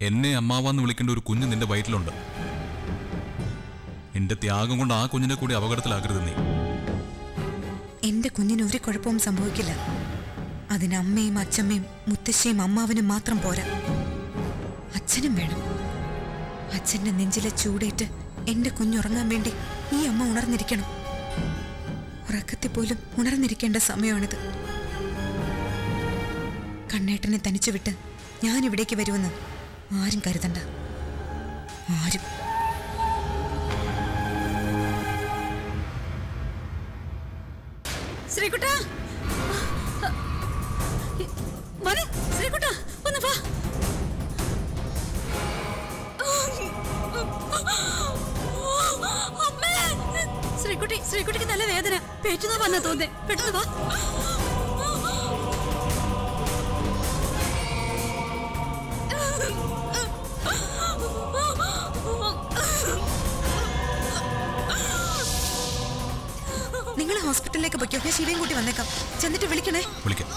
എന്നെ അമ്മാവാന്ന് വിളിക്കേണ്ട ഒരു കുഞ്ഞ് നിന്റെ വയറ്റിലുണ്ട് നിന്റെ ത്യാഗം കൊണ്ട് ആ കുഞ്ഞിനെ കൂടി അപകടത്തിലാക്കരുത് നീ എന്റെ കുഞ്ഞിന് ഒരു കുഴപ്പവും സംഭവിക്കില്ല അതിന് അമ്മയും അച്ഛമ്മയും മുത്തശ്ശിയും അമ്മാവനും മാത്രം പോരാ അച്ഛനും വേണം അച്ഛന്റെ നെഞ്ചിലെ ചൂടേറ്റ് എന്റെ കുഞ്ഞുറങ്ങാൻ വേണ്ടി ഈ അമ്മ ഉണർന്നിരിക്കണം ഉറക്കത്തിൽ പോലും ഉണർന്നിരിക്കേണ്ട സമയമാണിത് കണ്ണേട്ടനെ തനിച്ചു വിട്ട് ഞാൻ ഇവിടേക്ക് വരുമെന്ന് ആരും കരുതണ്ട ആരും ശ്രീകുട്ട മോനെ ശ്രീകുട്ട ഒന്ന് വാ അമ്മേ! ശ്രീകുട്ടി ശ്രീകുട്ടിക്ക് നല്ല വേദന പേറ്റുന്ന വന്ന തോന്നേ പെട്ടെന്ന് വാ നിങ്ങൾ ഹോസ്പിറ്റലിലേക്ക് പൊയ്ക്കോ ഞാൻ ശിവയും കൂട്ടി വന്നേക്കാം ചെന്നിട്ട് വിളിക്കണേ വിളിക്കാം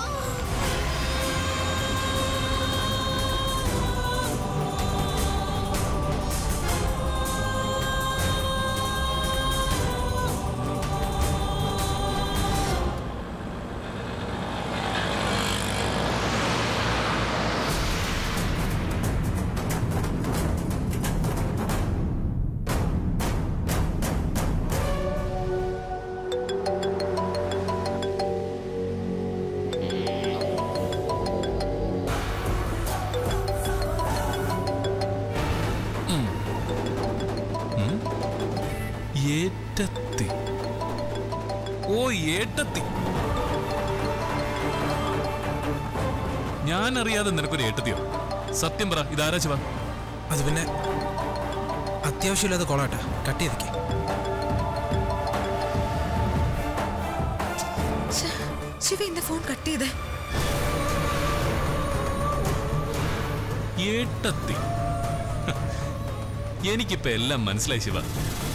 ഏറ്റത്തി ഓ ഏട്ടത്തി ഞാൻ അറിയാതെ നിനക്കൊരു ഏട്ടത്തിയോ സത്യം പറ ഇതാരാ ശിവ അത് പിന്നെ അത്യാവശ്യമില്ലാതെ കോളാട്ടാ കട്ട് ചെയ്തേക്ക് ശ്ശെ, ശിവ എന്റെ ഫോൺ കട്ട് ചെയ്തേ ഏട്ടത്തി എനിക്കിപ്പോ എല്ലാം മനസ്സിലായി ശിവ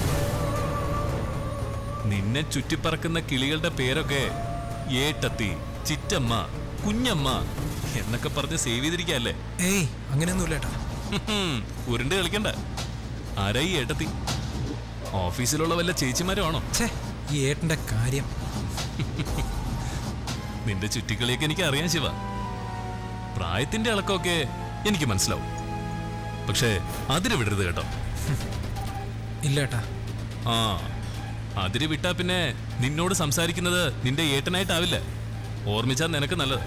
നിന്നെ ചുറ്റിപ്പറക്കുന്ന കിളികളുടെ പേരൊക്കെ ഏട്ടത്തി ചിറ്റമ്മ കുഞ്ഞമ്മ എന്നൊക്കെ പറഞ്ഞ് സേവ് ചെയ്തിരിക്കല്ലേ ഏയ് അങ്ങനെയൊന്നുമില്ല ഏട്ടാ ഉരുണ്ട് കളിക്കണ്ട ആരാ ഈ ഏട്ടത്തി ഓഫീസിലുള്ള വല്ല ചേച്ചിമാരും ആണോ ഛേ ഈ ഏട്ടൻ്റെ കാര്യം നിന്റെ ചുറ്റിക്കളിയൊക്കെ എനിക്ക് അറിയാം ശിവ പ്രായത്തിന്റെ ഇളക്കമൊക്കെ എനിക്ക് മനസ്സിലാവും പക്ഷേ അതിര് വിടരുത് കേട്ടോ ഇല്ല ഏട്ടാ ആ അതിര് വിട്ടാ പിന്നെ നിന്നോട് സംസാരിക്കുന്നത് നിന്റെ ഏട്ടനായിട്ടാവില്ല ഓർമ്മിച്ചാൽ നിനക്ക് നല്ലത്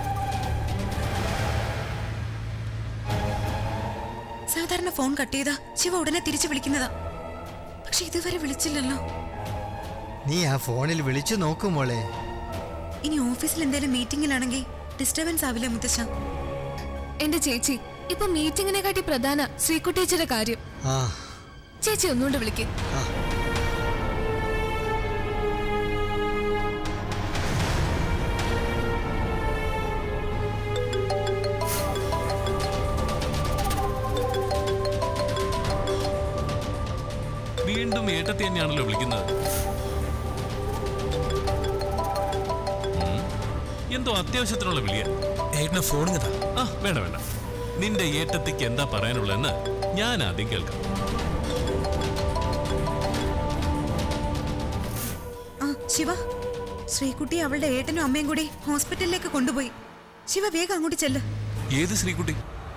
സാധാരണ ഫോൺ കട്ട് ചെയ്താ ശിവ ഉടനെ തിരിച്ചു വിളിക്കുന്നതാ പക്ഷെ ഇതുവരെ വിളിച്ചില്ലല്ലോ നീ ആ ഫോണിൽ വിളിച്ചു നോക്കൂ മോളെ ഇനി ഓഫീസിൽ എന്തെങ്കിലും മീറ്റിംഗിലാണെങ്കിൽ ഡിസ്റ്റർബൻസ് ആവില്ലേ മുത്തശ്ശ എന്റെ ചേച്ചി ഇപ്പൊ മീറ്റിംഗിനെക്കാട്ടി പ്രധാന ശ്രീകുട്ടേച്ചിയുടെ കാര്യം ആ ചേച്ചി ഒന്നുകൊണ്ട് വിളിക്ക് വീണ്ടും ഏട്ടത്തി തന്നെയാണല്ലോ വിളിക്കുന്നത് ഉം. എന്തോ അത്യാവശ്യത്തിനുള്ള വിളിയ ഏട്ടനെ ഫോണിങ്ങതാ ആ വേണ്ട വേണ്ട നിന്റെ ഏട്ടത്തിക്ക് എന്താ പറയാനുള്ളതെന്ന് ഞാൻ ആദ്യം കേൾക്കാം ആ ശിവ ശ്രീകുട്ടി അവളുടെ ഏട്ടനും അമ്മയും കൂടി ഹോസ്പിറ്റലിലേക്ക് കൊണ്ടുപോയി ശിവ വേഗം അങ്ങോട്ട് ചെല്ല് ഏത് ശ്രീകുട്ടി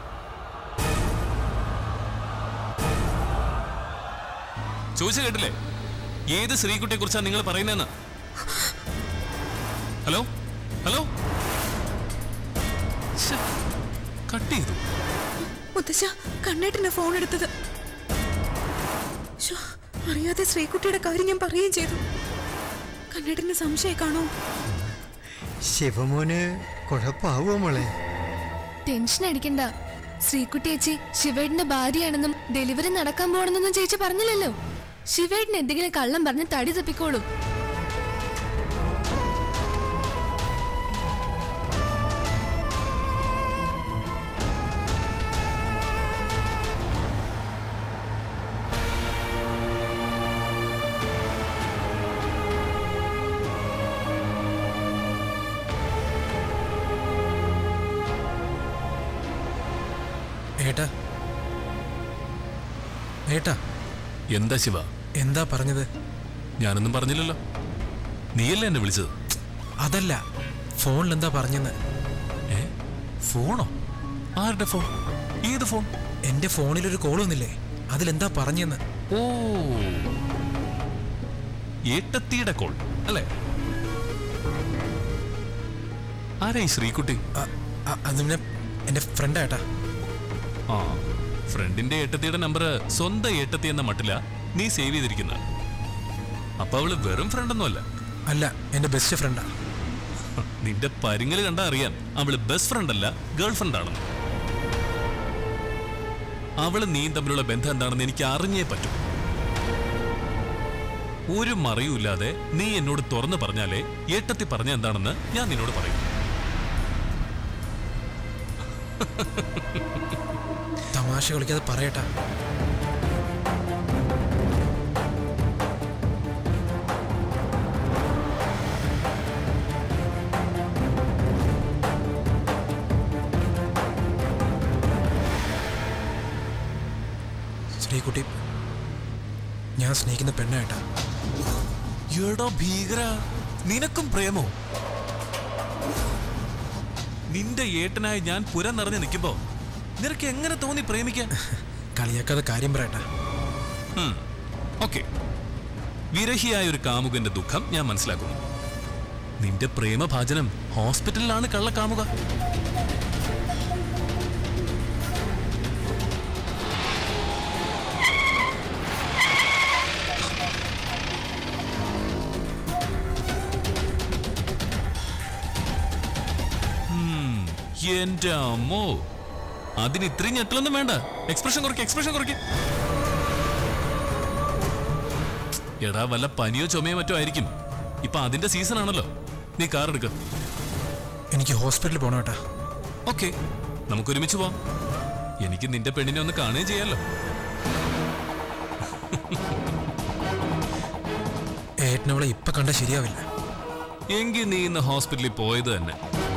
ചോദിച്ചു കേട്ടില്ലേ ഏത് ശ്രീകുട്ടിയെ കുറിച്ചാ നിങ്ങൾ പറയുന്നതെന്ന് ഹലോ ഹലോ ശ്ശെ, കട്ട് ചെയ്തു മുത്തശ്ശ കണ്ണേട്ടന്റെ ഫോൺ എടുത്തത് ശ്ശോ, അറിയാതെ ശ്രീകുട്ടിയുടെ കാര്യം ഞാൻ പറയുകയും ചെയ്തു കണ്ണേട്ടന് സംശയം കാണോ ശിവമോന് കുഴപ്പാവോ മോളെ ടെൻഷൻ അടിക്കണ്ട ശ്രീകുട്ടി ചേച്ചി ശിവേടിന്റെ ഭാര്യയാണെന്നും ഡെലിവറി നടക്കാൻ പോകണമെന്നും ചേച്ചി പറഞ്ഞില്ലല്ലോ ശിവേടിന് എന്തെങ്കിലും കള്ളം പറഞ്ഞ് തടി തപ്പിക്കോളും ഏട്ടാ ഏട്ടാ എന്താ ശിവ എന്താ പറഞ്ഞത് ഞാനൊന്നും പറഞ്ഞില്ലല്ലോ നീയല്ലേ എന്നെ വിളിച്ചത് അതല്ല ഫോണിൽ എന്താ പറഞ്ഞെന്ന് ഏ ഫോണോ ആരുടെ ഫോൺ ഏത് ഫോൺ എൻ്റെ ഫോണിലൊരു കോൾ വന്നില്ലേ അതിലെന്താ പറഞ്ഞെന്ന് ഓ ഏട്ടത്തിയുടെ കോൾ അല്ലേ ആരാ ഈ ശ്രീകുട്ടി അ- അ- അത് പിന്നെ എൻ്റെ ഫ്രണ്ടാ ഏട്ടാ ആ ഫ്രണ്ടിന്റെ ഏട്ടത്തിയുടെ നമ്പർ സ്വന്തം ഏട്ടത്തി എന്ന മട്ടില നീ സേവ് ചെയ്തിരിക്കുന്നത് അപ്പൊ അവള് വെറും ഫ്രണ്ടൊന്നും അല്ല അല്ല എൻ്റെ ബെസ്റ്റ് ഫ്രണ്ടാ നിന്റെ പരിങ്ങല് കണ്ടാ അറിയാം അവള് ബെസ്റ്റ് ഫ്രണ്ട് അല്ല ഗേൾ ഫ്രണ്ട് ആണെന്ന് അവള് നീയും തമ്മിലുള്ള ബന്ധം എന്താണെന്ന് എനിക്ക് അറിഞ്ഞേ പറ്റൂ ഒരു മറയുമില്ലാതെ നീ എന്നോട് തുറന്നു പറഞ്ഞാലേ ഏട്ടത്തി പറഞ്ഞ എന്താണെന്ന് ഞാൻ നിന്നോട് പറയും തമാശ കളിക്കാതെ പറയട്ടാ ശ്രീകുട്ടി ഞാൻ സ്നേഹിക്കുന്ന പെണ്ണായിട്ടാ എടോ ഭീകര നിനക്കും പ്രേമോ നിന്റെ ഏട്ടനായി ഞാൻ പുര നിറഞ്ഞു നിൽക്കുമ്പോ നിനക്ക് എങ്ങനെ തോന്നി പ്രേമിക്കാൻ കളിയാക്കാതെ കാര്യം പറയട്ടാ ഓക്കെ വിരഹിയായ ഒരു കാമുകന്റെ ദുഃഖം ഞാൻ മനസ്സിലാക്കുന്നു നിന്റെ പ്രേമഭാജനം ഹോസ്പിറ്റലിലാണ് കള്ള കാമുക ഉം, എന്റെ അമ്മോ അതിന് ഇത്രയും ഞെട്ടലൊന്നും വേണ്ട എക്സ്പ്രഷൻ കുറയ്ക്ക് എക്സ്പ്രഷൻ കുറയ്ക്ക് എടാ വല്ല പനിയോ ചുമയോ മറ്റോ ആയിരിക്കും ഇപ്പൊ അതിന്റെ സീസൺ ആണല്ലോ നീ കാർ എടുക്ക എനിക്ക് ഹോസ്പിറ്റലിൽ പോകണം ഏട്ടാ ഓക്കെ നമുക്ക് ഒരുമിച്ച് പോവാം എനിക്ക് നിന്റെ പെണ്ണിനെ ഒന്ന് കാണുകയും ചെയ്യാലോ ഏട്ടനവളെ ഇപ്പൊ കണ്ടാൽ ശരിയാവില്ല എങ്കിൽ നീ ഇന്ന് ഹോസ്പിറ്റലിൽ പോയത് തന്നെ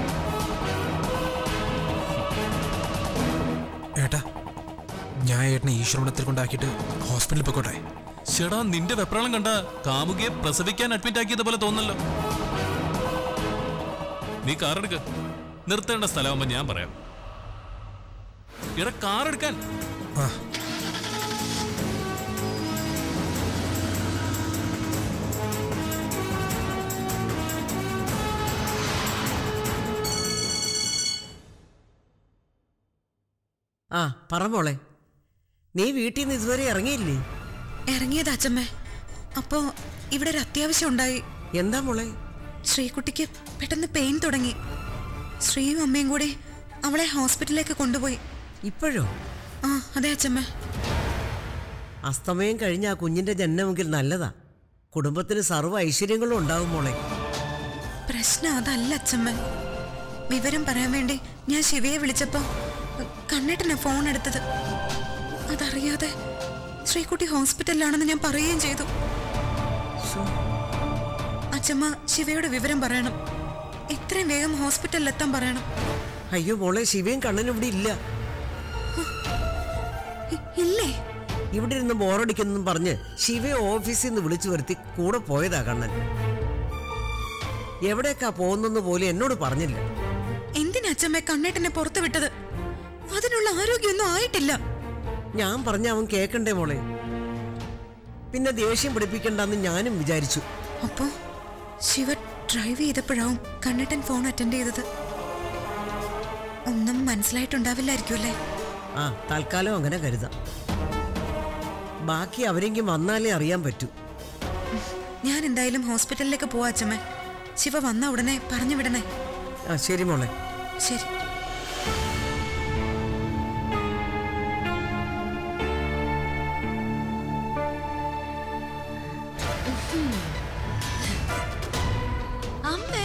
ഏട്ടാ ഞാൻ ഏട്ടനെ ഈശ്വരമണത്തിൽ കൊണ്ടാക്കിയിട്ട് ഹോസ്പിറ്റലിൽ പോയിക്കോട്ടെ ചേടാ നിന്റെ വെപ്രാളം കണ്ട കാമുകിയെ പ്രസവിക്കാൻ അഡ്മിറ്റ് ആക്കിയത് പോലെ തോന്നല്ലോ നീ കാർ എടുക്ക നിർത്തേണ്ട സ്ഥലമാകുമ്പോ ഞാൻ പറയാം ഇട കാർ എടുക്കാൻ ആ ആ പറ മോളെ നീ വീട്ടിൽ നിന്ന് ഇതുവരെ ഇറങ്ങിയില്ലേ ഇറങ്ങിയത് അച്ഛമ്മേ അപ്പോ ഇവിടെ ഒരു അത്യാവശ്യം ഉണ്ടായി എന്താ മോളെ ശ്രീകുട്ടിക്ക് പെട്ടെന്ന് പെയിൻ തുടങ്ങി ശ്രീയും അമ്മയും കൂടി അവളെ ഹോസ്പിറ്റലിലേക്ക് കൊണ്ടുപോയി ഇപ്പോഴോ ആ അതെ അച്ഛമ്മേ അസ്തമയം കഴിഞ്ഞ ആ കുഞ്ഞിന്റെ ജനനമെങ്കിൽ നല്ലതാ കുടുംബത്തിന് സർവ്വ ഐശ്വര്യങ്ങളും ഉണ്ടാവും മോളെ പ്രശ്നം അതല്ല അച്ഛമ്മ വിവരം പറയാൻ വേണ്ടി ഞാൻ ശിവയെ വിളിച്ചപ്പോ കണ്ണേട്ടനാ ഫോൺ എടുത്തത് അതറിയാതെ ശ്രീകുട്ടി ഹോസ്പിറ്റലിലാണെന്ന് ഞാൻ പറയുകയും ചെയ്തു അച്ഛമ്മ ശിവയോട് വിവരം പറയണം എത്രയും വേഗം ഹോസ്പിറ്റലിൽ എത്താൻ പറയണം അയ്യോ മോളെ ശിവയും കണ്ണനും ഇവിടെ ഇല്ല ഇ- ഇല്ലേ ഇവിടെ ഇരുന്ന് ബോറടിക്കുന്നെന്നും പറഞ്ഞ് ശിവയെ ഓഫീസിൽ നിന്ന് വിളിച്ചു വരുത്തി കൂടെ പോയതാ കണ്ണൻ എവിടേക്കാ പോകുന്നെന്ന് പോലും എന്നോട് പറഞ്ഞില്ല എന്തിനാ അച്ഛമ്മ കണ്ണേട്ടനെ പുറത്തു വിട്ടത് അതിനുള്ള ആരോഗ്യമൊന്നും ആയിട്ടില്ല ഞാൻ പറഞ്ഞ അവൻ കേക്കണ്ടേ മോളെ പിന്നെ ദേഷ്യം പിടിപ്പിക്കണ്ടെന്ന് ഞാനും വിചാരിച്ചു അപ്പോ ശിവ ഡ്രൈവ് ചെയ്തപ്പോഴാവും കണ്ണേട്ടൻ ഫോൺ അറ്റൻഡ് ചെയ്തത് ഒന്നും മനസ്സിലായിട്ടുണ്ടാവില്ലായിരിക്കും അല്ലേ ആ തൽക്കാലം അങ്ങനെ കരുതാം ബാക്കി അവരെങ്കിലും വന്നാലേ അറിയാൻ പറ്റൂ ഞാൻ എന്തായാലും ഹോസ്പിറ്റലിലേക്ക് പോവാ അച്ഛമ്മ ശിവ വന്ന ഉടനെ പറഞ്ഞു വിടണേ ആ ശരി മോളെ ശരി അമ്മേ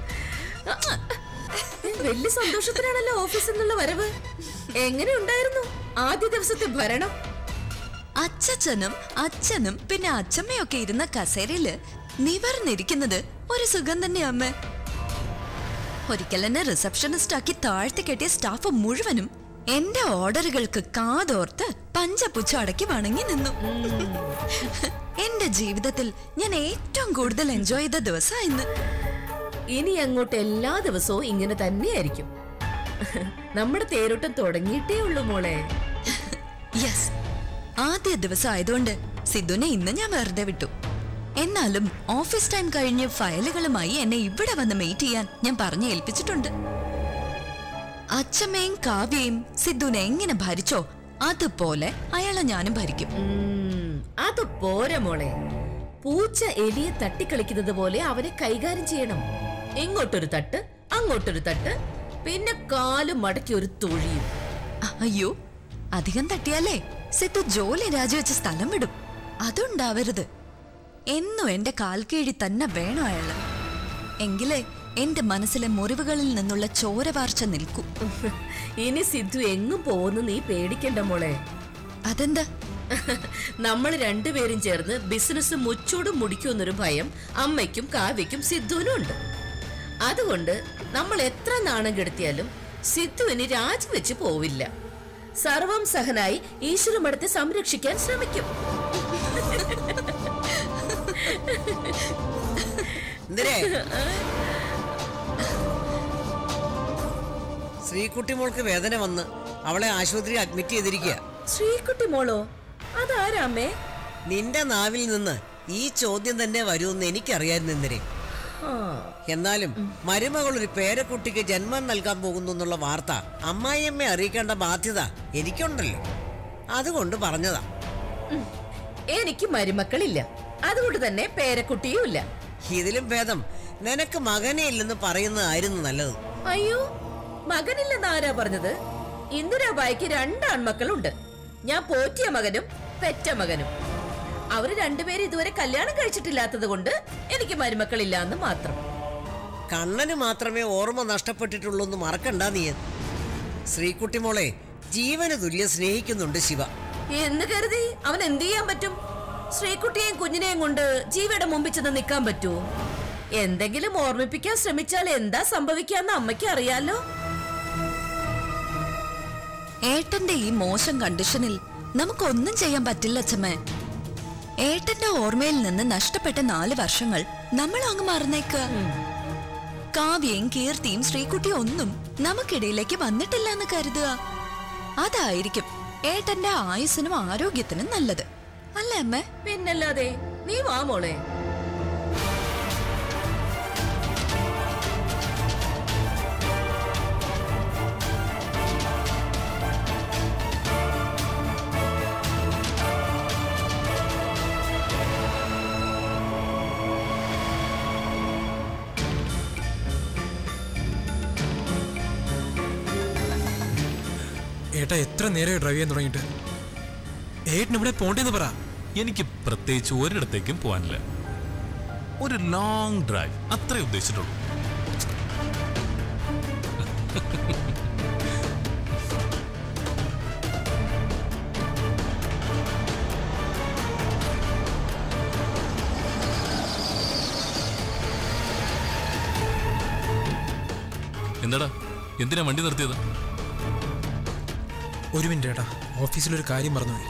വലിയ സന്തോഷത്തിനാണല്ലോ ഓഫീസിൽ നിന്നുള്ള വരവ് എങ്ങനെ ഉണ്ടായിരുന്നു ആദ്യ ദിവസത്തെ ഭരണം അച്ഛനും അച്ഛനും പിന്നെ അച്ഛമ്മയൊക്കെ ഇരുന്ന കസേരയില് നിവർന്നിരിക്കുന്നത് ഒരു സുഖം തന്നെ അമ്മ ഒരിക്കൽ എന്നെ റിസപ്ഷനിസ്റ്റ് ആക്കി താഴ്ത്തി കെട്ടിയ സ്റ്റാഫ് മുഴുവനും എന്റെ ഓർഡറുകൾക്ക് കാതോർത്ത് പഞ്ചപുച്ഛം അടക്കി വണങ്ങി നിന്നു എന്റെ ജീവിതത്തിൽ ഞാൻ ഏറ്റവും കൂടുതൽ എൻജോയ് ചെയ്ത ദിവസം ഇന്ന് ഇനി അങ്ങോട്ട് എല്ലാ ദിവസവും ഇങ്ങനെ തന്നെയായിരിക്കും നമ്മുടെ തേരോട്ടം തുടങ്ങിയിട്ടേ ഉള്ളൂ മോളെ യെസ് ആദ്യ ദിവസം ആയതുകൊണ്ട് സിദ്ധുനെ ഇന്ന് ഞാൻ വെറുതെ വിട്ടു എന്നാലും ഓഫീസ് ടൈം കഴിഞ്ഞ് ഫയലുകളുമായി എന്നെ ഇവിടെ വന്ന് മീറ്റ് ചെയ്യാൻ ഞാൻ പറഞ്ഞു ഏൽപ്പിച്ചിട്ടുണ്ട് അച്ഛമ്മയും കാവ്യയും സിദ്ധുനെ എങ്ങനെ ഭരിച്ചോ അതുപോലെ അയാളെ ഞാനും ഭരിക്കും ഉം, അത് പോരെ മോളെ പൂച്ച എലിയെ തട്ടിക്കളിക്കുന്നത് പോലെ അവനെ കൈകാര്യം ചെയ്യണം ഇങ്ങോട്ടൊരു തട്ട് അങ്ങോട്ടൊരു തട്ട് പിന്നെ കാല് മടക്കി ഒരു തൊഴിയും അയ്യോ അധികം തട്ടിയാലേ സിദ്ധു ജോലി രാജിവെച്ച് സ്ഥലം വിടും അതുണ്ടാവരുത് എന്നും എന്റെ കാൽക്കീഴി തന്നെ വേണം അയാള് എങ്കിലേ എന്റെ മനസ്സിലെ മുറിവുകളിൽ നിന്നുള്ള ചോരവാർച്ച നിൽക്കൂ ഇനി സിദ്ധു എങ്ങും പോകുന്നു നീ പേടിക്കണ്ട മോളെ അതെന്താ നമ്മൾ രണ്ടുപേരും ചേർന്ന് ബിസിനസ് മുച്ചൂടും മുടിക്കുമെന്നൊരു ഭയം അമ്മയ്ക്കും കാവ്യയ്ക്കും സിദ്ധുവിനും ഉണ്ട് അതുകൊണ്ട് നമ്മൾ എത്ര നാണം കെടുത്തിയാലും സിദ്ധുവിന് രാജിവെച്ച് പോവില്ല സർവം സഹനായി ഈശ്വരമടത്തെ സംരക്ഷിക്കാൻ ശ്രമിക്കും എന്തിനേ ശ്രീകുട്ടി മോൾക്ക് വേദന വന്ന് അവളെ ആശുപത്രിയിൽ അഡ്മിറ്റ് ചെയ്തിരിക്കുക ശ്രീകുട്ടി മോളോ അതാരാമേ നിന്റെ നാവിൽ നിന്ന് ഈ ചോദ്യം തന്നെ വരുമെന്ന് എനിക്കറിയായിരുന്നു എന്തിനെ ആ എന്നാലും മരുമകൾ ഒരു പേരക്കുട്ടിക്ക് ജന്മം നൽകാൻ പോകുന്നു എന്നുള്ള വാർത്ത അമ്മായിയമ്മയെ അറിയിക്കേണ്ട ബാധ്യത എനിക്കുണ്ടല്ലോ അതുകൊണ്ട് പറഞ്ഞതാ ഉം. എനിക്ക് മരുമക്കളില്ല അതുകൊണ്ട് തന്നെ പേരക്കുട്ടിയും ഇല്ല ഇതിലും ഭേദം നിനക്ക് മകനെ ഇല്ലെന്ന് പറയുന്നതായിരുന്നു നല്ലത് അയ്യോ മകനില്ലെന്ന് ആരാ പറഞ്ഞത് ഇന്ദിരാബായിക്ക് രണ്ട് ആൺമക്കളുണ്ട് ഞാൻ പോറ്റിയ മകനും പെറ്റ മകനും അവര് രണ്ടുപേരും ഇതുവരെ കല്യാണം കഴിച്ചിട്ടില്ലാത്തത് കൊണ്ട് എനിക്ക് മരുമക്കളില്ല എന്ന് മാത്രം കണ്ണന് മാത്രമേ ഓർമ്മ നഷ്ടപ്പെട്ടിട്ടുള്ളൂ എന്ന് മറക്കണ്ട നീ ശ്രീകുട്ടി മോളെ ജീവന് തുല്യം സ്നേഹിക്കുന്നുണ്ട് ശിവ എന്ന് കരുതി അവൻ എന്ത് ചെയ്യാൻ പറ്റും ശ്രീകുട്ടിയെയും കുഞ്ഞിനെയും കൊണ്ട് ജീവിയുടെ മുമ്പിൽ ചെന്ന് നിൽക്കാൻ പറ്റുമോ എന്തെങ്കിലും ഓർമ്മിപ്പിക്കാൻ ശ്രമിച്ചാൽ എന്താ സംഭവിക്കാന്ന് അമ്മയ്ക്ക് അറിയാലോ ഏട്ടന്റെ ഈ മോശം കണ്ടീഷനിൽ നമുക്കൊന്നും ചെയ്യാൻ പറ്റില്ല അച്ഛമ്മേ ഏട്ടന്റെ ഓർമ്മയിൽ നിന്ന് നഷ്ടപ്പെട്ട നാല് വർഷങ്ങൾ നമ്മൾ അങ്ങ് മറന്നേക്കുക കാവ്യയും കീർത്തിയും ശ്രീകുട്ടിയും ഒന്നും നമുക്കിടയിലേക്ക് വന്നിട്ടില്ല എന്ന് കരുതുക അതായിരിക്കും ഏട്ടന്റെ ആയുസ്സിനും ആരോഗ്യത്തിനും നല്ലത് അല്ലേ അമ്മേ പിന്നല്ലാതെ നീ വാ മോളെ ഏട്ടാ എത്ര നേരമായി ഡ്രൈവ് ചെയ്യാൻ തുടങ്ങിയിട്ട് ഏട്ടൻ ഇവിടെ പോണ്ടേന്ന് പറ എനിക്ക് പ്രത്യേകിച്ച് ഒരിടത്തേക്കും പോകാനില്ല ഒരു ലോങ് ഡ്രൈവ് അത്രേ ഉദ്ദേശിച്ചിട്ടുള്ളൂ എന്താടാ എന്തിനാ വണ്ടി നിർത്തിയത് ഒരു മിനിറ്റ് ഏട്ടാ ഓഫീസിലൊരു കാര്യം മറന്നുപോയി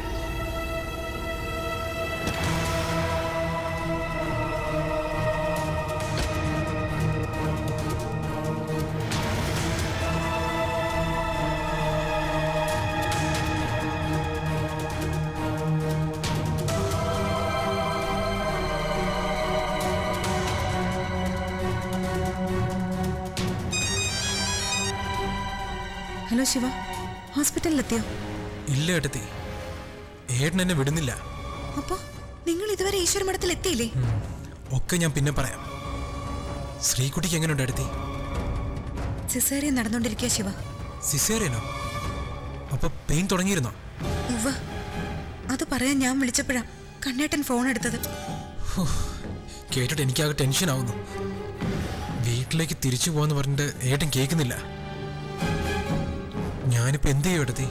ഹലോ ശിവ ഹോസ്പിറ്റലിലെത്തിയോ ഇല്ല ഏട്ടത്തി ഏട്ടൻ എന്നെ വിടുന്നില്ല അപ്പോ നിങ്ങൾ ഇതുവരെ ഈശ്വര മഠത്തിൽ എത്തിയില്ലേ ഉം. ഒക്കെ ഞാൻ പിന്നെ പറയാം ശ്രീകുട്ടിക്ക് എങ്ങനെയുണ്ട് ഏട്ടത്തി സിസേറിയൻ നടന്നുകൊണ്ടിരിക്കുക ശിവ സിസേറിയനോ അപ്പൊ പെയിൻ തുടങ്ങിയിരുന്നോ ഉവ്വ അത് പറയാൻ ഞാൻ വിളിച്ചപ്പോഴാ കണ്ണേട്ടൻ ഫോൺ എടുത്തത് ഹോ, കേട്ടിട്ട് എനിക്കാകെ ടെൻഷൻ ആവുന്നു വീട്ടിലേക്ക് തിരിച്ചു പോവാന്ന് പറഞ്ഞിട്ട് ഏട്ടൻ കേൾക്കുന്നില്ല ഞാനിപ്പോ എന്ത് ചെയ്യും ഏട്ടത്തി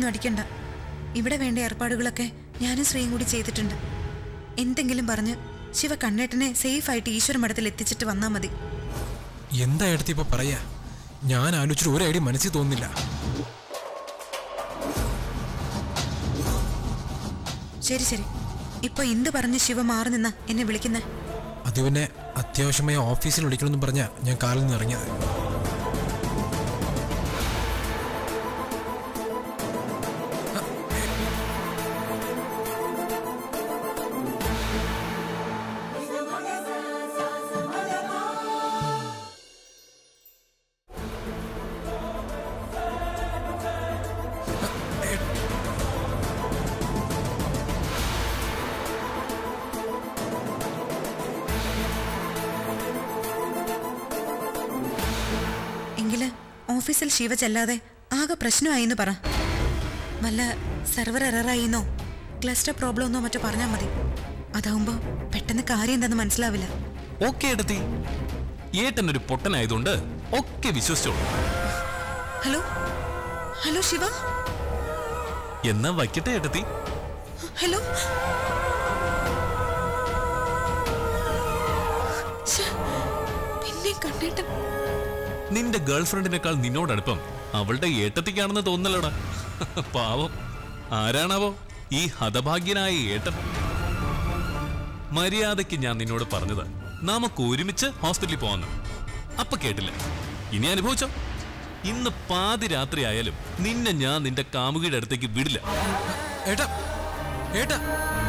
ടെൻഷനൊന്നും അടിക്കണ്ട ഇവിടെ വേണ്ട ഏർപ്പാടുകളൊക്കെ ഞാനും ശ്രീയും കൂടി ചെയ്തിട്ടുണ്ട് എന്തെങ്കിലും പറഞ്ഞ് ശിവ കണ്ണേട്ടനെ സേഫായിട്ട് ഈശ്വര മഠത്തിൽ എത്തിച്ചിട്ട് വന്നാൽ മതി എന്താ എടുത്ത് ഇപ്പൊ പറയാ ഞാൻ ആലോചിച്ചിട്ട് ഒരു ഐഡിയ മനസ്സിൽ തോന്നുന്നില്ല ശരി ശരി ഇപ്പൊ എന്ത് പറഞ്ഞ് ശിവ മാറി നിന്നാ എന്നെ വിളിക്കുന്നേ അത് പിന്നെ അത്യാവശ്യമായി ഓഫീസിൽ വിളിക്കണമെന്ന് പറഞ്ഞാ ഞാൻ കാലിൽ നിന്ന് ഇറങ്ങിയത് എങ്കില് ഓഫീസിൽ ശിവ ചെല്ലാതെ ആകെ പ്രശ്നമായിന്ന് പറ വല്ല സെർവർ എററായിന്നോ ക്ലസ്റ്റർ പ്രോബ്ലം എന്നോ മറ്റോ പറഞ്ഞാൽ മതി അതാവുമ്പോ പെട്ടെന്ന് കാര്യം എന്താന്ന് മനസ്സിലാവില്ല ഓക്കെ എടുത്തി ഏട്ടൻ ഒരു പൊട്ടനായതുകൊണ്ട് ഒക്കെ വിശ്വസിച്ചോളൂ ഹലോ ഹലോ ശിവ എന്നാ വയ്ക്കട്ടെ ഏട്ടത്തി ഹലോ ശ്ശെ, പിന്നെ കണ്ടേട്ടൻ നിന്റെ ഗേൾഫ്രണ്ടിനേക്കാൾ നിന്നോടടുപ്പം അവളുടെ ഏട്ടത്തിക്കാണെന്ന് തോന്നലടാ പാവം ആരാണാവോ ഈ ഹതഭാഗ്യനായ ഏട്ടൻ മര്യാദയ്ക്ക് ഞാൻ നിന്നോട് പറഞ്ഞത് നമുക്ക് ഒരുമിച്ച് ഹോസ്പിറ്റലിൽ പോവാന്ന് അപ്പൊ കേട്ടില്ല ഇനി അനുഭവിച്ചോ ഇന്ന് പാതി രാത്രി ആയാലും നിന്നെ ഞാൻ നിന്റെ കാമുകിയുടെ അടുത്തേക്ക് വിടില്ല ഏട്ടാ ഏട്ടാ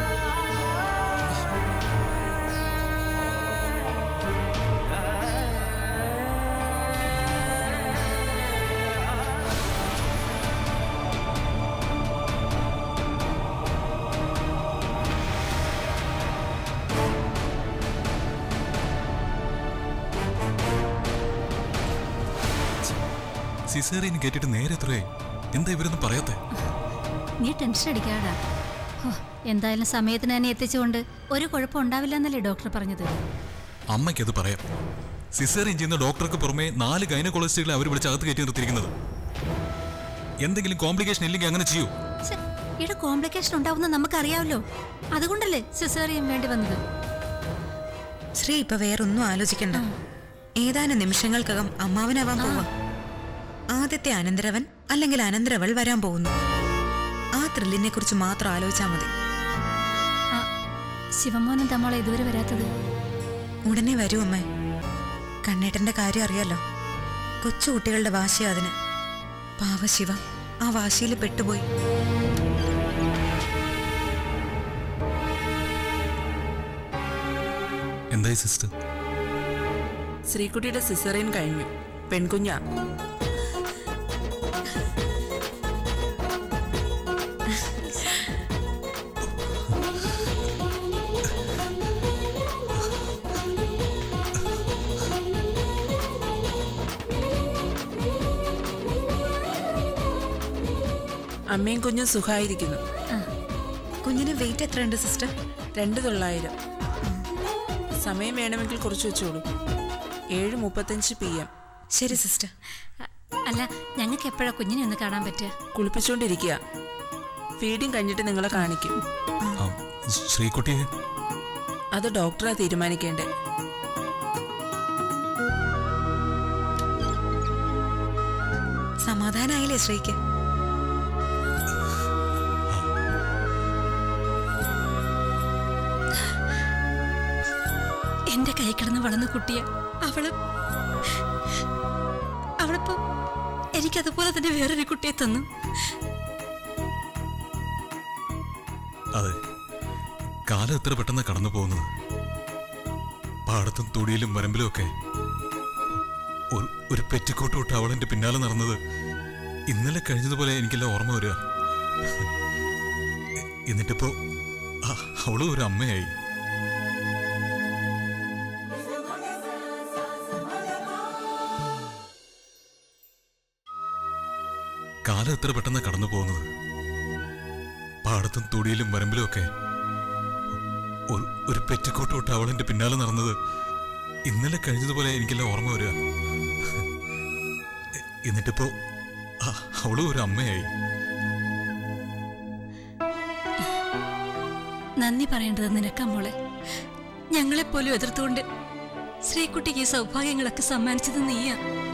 സിസേറിയൻ കേട്ടിട്ട് നേരെ എത്രയായി എന്താ ഇവരൊന്നും പറയാത്തെ നീ ടെൻഷൻ അടിക്കാടാ ഹോ, എന്തായാലും സമയത്തിന് തന്നെ എത്തിച്ചുകൊണ്ട് ഒരു കുഴപ്പം ഉണ്ടാവില്ല എന്നല്ലേ ഡോക്ടർ പറഞ്ഞത് അമ്മയ്ക്കത് പറയാം സിസേറിയൻ ചെയ്യുന്ന ഡോക്ടർക്ക് പുറമെ നാല് ഗൈനക്കോളജിസ്റ്റുകളെ അവർ വിളിച്ച് അകത്ത് കയറ്റി നിർത്തിയിരിക്കുന്നത് എന്തെങ്കിലും കോംപ്ലിക്കേഷൻ ഇല്ലെങ്കിൽ അങ്ങനെ ചെയ്യൂ ഛെ, ഇവിടെ കോംപ്ലിക്കേഷൻ ഉണ്ടാവുന്ന നമുക്കറിയാമല്ലോ അതുകൊണ്ടല്ലേ സിസേറിയൻ വേണ്ടി വന്നത് ശ്രീ ഇപ്പൊ വേറൊന്നും ആലോചിക്കണ്ട ഏതാനും നിമിഷങ്ങൾക്കകം അമ്മാവനാവാൻ പോവാ ആദ്യത്തെ അനന്തരവൻ അല്ലെങ്കിൽ അനന്തരവൾ വരാൻ പോകുന്നു ആ ത്രില്ലിനെ കുറിച്ച് മാത്രം ആലോചിച്ചാ മതി ആ, ശിവമോനും തമ്മോളെ ഇതുവരെ വരാത്തത് ഉടനെ വരൂ അമ്മേ കണ്ണേട്ടന്റെ കാര്യം അറിയാലോ കൊച്ചുകുട്ടികളുടെ വാശിയാ അതിന് പാവ ശിവ ആ വാശിയിൽ പെട്ടുപോയി എന്തായി സിസ്റ്റർ ശ്രീകുട്ടിയുടെ സിസറിയൻ കഴിഞ്ഞു പെൺകുഞ്ഞ അമ്മയും കുഞ്ഞും സുഖമായിരിക്കുന്നു കുഞ്ഞിന് വെയിറ്റ് എത്രയുണ്ട് സിസ്റ്റർ രണ്ട് തൊള്ളായിരം സമയം വേണമെങ്കിൽ കുറച്ച് വെച്ചോളൂ ഏഴ് മുപ്പത്തഞ്ച് പി എം ശരി സിസ്റ്റർ അ- അല്ല ഞങ്ങൾക്ക് എപ്പോഴാ കുഞ്ഞിനെ ഒന്ന് കാണാൻ പറ്റുക കുളിപ്പിച്ചുകൊണ്ടിരിക്കുക ഫീഡിങ് കഴിഞ്ഞിട്ട് നിങ്ങളെ കാണിക്കും ആ, ശ്രീകുട്ടിയെ അത് ഡോക്ടറാ തീരുമാനിക്കേണ്ടേ സമാധാനായില്ലേ ശ്രീക്ക് എന്റെ കൈ കിടന്ന് വളർന്ന കുട്ടിയ അവള് അവളിപ്പോ എനിക്കതുപോലെ തന്നെ വേറൊരു കുട്ടിയെ തന്നു അതെ കാലം എത്ര പെട്ടെന്ന് കടന്നു പോകുന്നത് പാടത്തും തൊടിയിലും വരമ്പിലും ഒക്കെ ഒരു- ഒരു പെറ്റിക്കോട്ട് വിട്ട് അവൾ എന്റെ പിന്നാലെ നടന്നത് ഇന്നലെ കഴിഞ്ഞതുപോലെ എനിക്കെല്ലാം ഓർമ്മ വരിക എന്നിട്ടിപ്പോ അ- അവളും ഒരു അമ്മയായി കാലം എത്ര പെട്ടെന്ന് കടന്നു പോകുന്നത് പാടത്തും തൊടിയിലും വരമ്പിലും ഒക്കെ ഒരു- ഒരു പെറ്റിക്കോട്ട് വിട്ട് അവൾ എന്റെ പിന്നാലെ നടന്നത് ഇന്നലെ കഴിഞ്ഞതുപോലെ എനിക്കെല്ലാം ഓർമ്മ വരിക എന്നിട്ടിപ്പോ അ- അവളും ഒരു അമ്മയായി നന്ദി പറയേണ്ടത് നിനക്കാ മോളെ ഞങ്ങളെപ്പോലും എതിർത്തുകൊണ്ട് ശ്രീകുട്ടിക്ക് ഈ സൗഭാഗ്യങ്ങളൊക്കെ സമ്മാനിച്ചത് നീയാ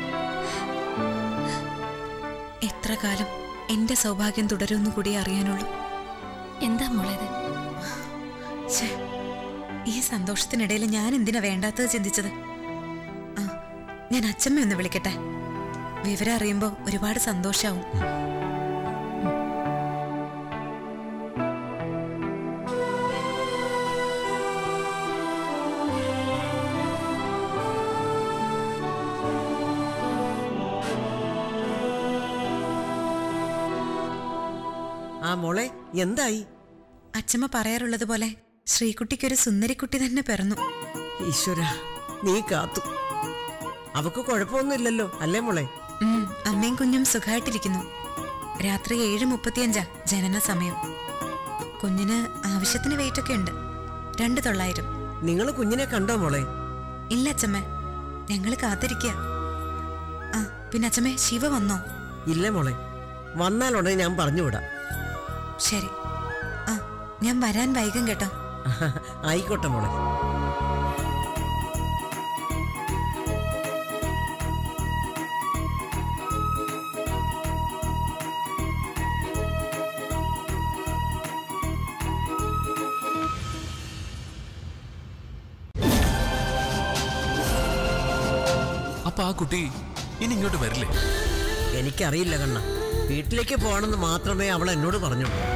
എത്ര കാലം എന്റെ സൗഭാഗ്യം തുടരുമെന്ന് കൂടി അറിയാനുള്ളൂ എന്താ മോളേത് ഛേ, ഈ സന്തോഷത്തിനിടയിൽ ഞാൻ എന്തിനാ വേണ്ടാത്തത് ചിന്തിച്ചത് ആ ഞാൻ അച്ഛമ്മ ഒന്ന് വിളിക്കട്ടെ വിവരം അറിയുമ്പോ ഒരുപാട് സന്തോഷാവും ആ മോളെ എന്തായി അച്ഛമ്മ പറയാറുള്ളത് പോലെ ശ്രീകുട്ടിക്കൊരു സുന്ദരിക്കുട്ടി തന്നെ പിറന്നു ഈശ്വര നീ കാത്തു അവക്ക് കുഴപ്പമൊന്നുമില്ലല്ലോ അല്ലേ മോളെ ഉം, അമ്മയും കുഞ്ഞും സുഖമായിട്ടിരിക്കുന്നു രാത്രി ഏഴ് മുപ്പത്തിയഞ്ചാ ജനന സമയം കുഞ്ഞിന് ആവശ്യത്തിന് വെയിറ്റ് ഒക്കെ ഉണ്ട് രണ്ട് തൊള്ളായിരം നിങ്ങൾ കുഞ്ഞിനെ കണ്ടോ മോളെ ഇല്ല അച്ഛമ്മ ഞങ്ങള് കാത്തിരിക്കുക ആ പിന്നെ അച്ഛമ്മേ ശിവ വന്നോ ഇല്ല മോളെ വന്നാലുടനെ ഞാൻ പറഞ്ഞുവിടാം ശരി ആ ഞാൻ വരാൻ വൈകും കേട്ടോ ആയിക്കോട്ടെ മോളെ അപ്പൊ ആ കുട്ടി ഇനി ഇങ്ങോട്ട് വരില്ലേ എനിക്കറിയില്ല കണ്ണ വീട്ടിലേക്ക് പോകണമെന്ന് മാത്രമേ അവൾ എന്നോട് പറഞ്ഞുള്ളൂ